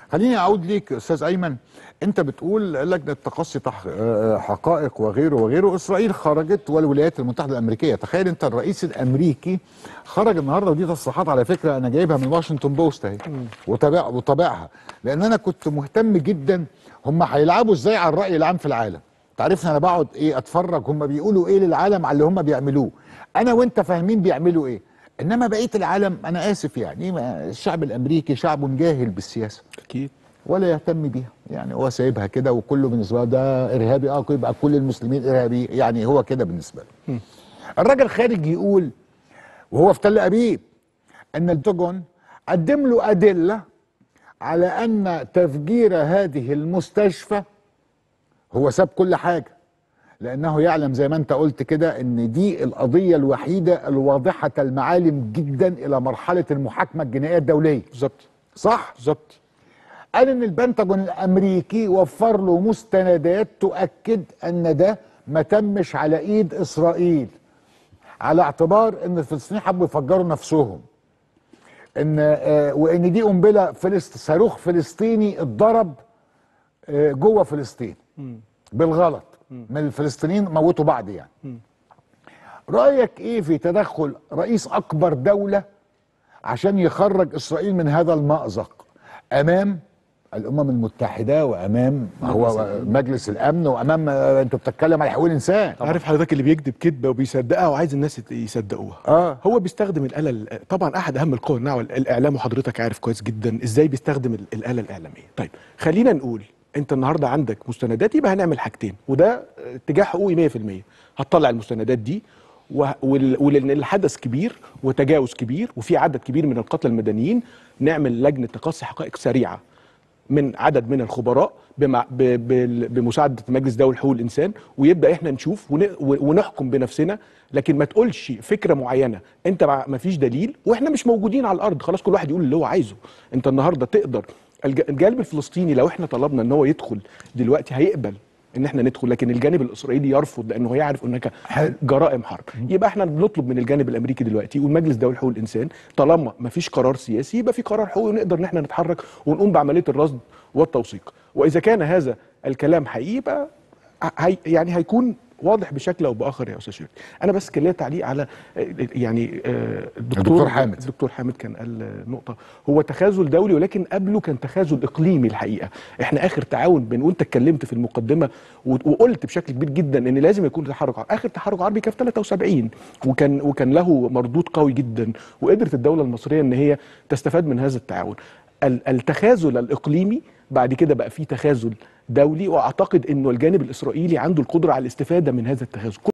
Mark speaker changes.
Speaker 1: خليني اعود ليك استاذ ايمن انت بتقول لجنه تقصي تح... آه، حقائق وغيره وغيره اسرائيل خرجت والولايات المتحده الامريكيه تخيل انت الرئيس الامريكي خرج النهارده ودي تصريحات على فكره انا جايبها من واشنطن بوست اهي وتابع وطابعها لان انا كنت مهتم جدا هم هيلعبوا ازاي على الراي العام في العالم تعرفني انا بقعد ايه اتفرج هم بيقولوا ايه للعالم على اللي هم بيعملوه انا وانت فاهمين بيعملوا ايه انما بقيه العالم انا اسف يعني ما الشعب الامريكي شعب جاهل بالسياسه
Speaker 2: اكيد
Speaker 1: ولا يهتم بيها يعني هو سايبها كده وكله بالنسبه له ده ارهابي اه يبقى كل المسلمين ارهابي يعني هو كده بالنسبه له الراجل خارج يقول وهو في تل ابيب ان البنتاجون قدم له ادله على ان تفجير هذه المستشفى هو ساب كل حاجه لانه يعلم زي ما انت قلت كده ان دي القضيه الوحيده الواضحه المعالم جدا الى مرحله المحاكمه الجنائيه الدوليه
Speaker 2: بالظبط
Speaker 1: صح
Speaker 2: بالظبط
Speaker 1: قال ان البنتاجون الامريكي وفر له مستندات تؤكد ان ده ما تمش على ايد اسرائيل على اعتبار ان الفلسطينيين حبوا يفجروا نفسهم ان آه وان دي قنبله فلسط صاروخ فلسطيني اتضرب آه جوه فلسطين بالغلط من الفلسطينيين موتوا بعض يعني رايك ايه في تدخل رئيس اكبر دوله عشان يخرج اسرائيل من هذا المأزق امام الامم المتحده وامام هو مجلس الامن وامام آه، انت بتتكلم على حقوق الانسان
Speaker 2: عارف حضرتك اللي بيكذب كذبه وبيصدقها وعايز الناس يت- يصدقوها
Speaker 1: اه
Speaker 2: هو بيستخدم الآلة ال- طبعا أحد أهم القوى الناعمة الإعلام وحضرتك عارف كويس جدا إزاي بيستخدم ال- الآلة الإعلامية طيب خلينا نقول أنت النهاردة عندك مستندات يبقى هنعمل حاجتين وده اتجاه حقوقي 100% هتطلع المستندات دي و- وال- ولأن الحدث كبير وتجاوز كبير وفي عدد كبير من القتلى المدنيين نعمل لجنة تقصي حقائق سريعة من عدد من الخبراء بمع ب ب بمساعده مجلس دولي حقوق الانسان ويبدا احنا نشوف ون ونحكم بنفسنا لكن ما تقولش فكره معينه انت مع- ما فيش دليل واحنا مش موجودين على الارض خلاص كل واحد يقول اللي هو عايزه انت النهارده تقدر الج- الجانب الفلسطيني لو احنا طلبنا ان هو يدخل دلوقتي هيقبل ان احنا ندخل لكن الجانب الاسرائيلي يرفض لانه يعرف هناك
Speaker 1: حلو.
Speaker 2: جرائم حرب يبقى احنا بنطلب من الجانب الامريكي دلوقتي والمجلس الدولي لحقوق الانسان طالما ما فيش قرار سياسي يبقى في قرار حقوقي ونقدر ان احنا نتحرك ونقوم بعمليه الرصد والتوثيق واذا كان هذا الكلام حقيقي يبقى هي يعني هيكون واضح بشكل او باخر يا استاذ شريف انا بس كان ليا تعليق على آه، يعني آه،
Speaker 1: الدكتور حامد.
Speaker 2: الدكتور حامد كان قال آه، نقطه هو تخاذل دولي ولكن قبله كان تخاذل اقليمي الحقيقه احنا اخر تعاون بين وانت اتكلمت في المقدمه و- وقلت بشكل كبير جدا ان لازم يكون تحرك عربي. اخر تحرك عربي كان في 73 وكان وكان له مردود قوي جدا وقدرت الدوله المصريه ان هي تستفاد من هذا التعاون ال- التخاذل الاقليمي بعد كده بقى فيه تخاذل دولي واعتقد انه الجانب الاسرائيلي عنده القدره على الاستفاده من هذا التخاذل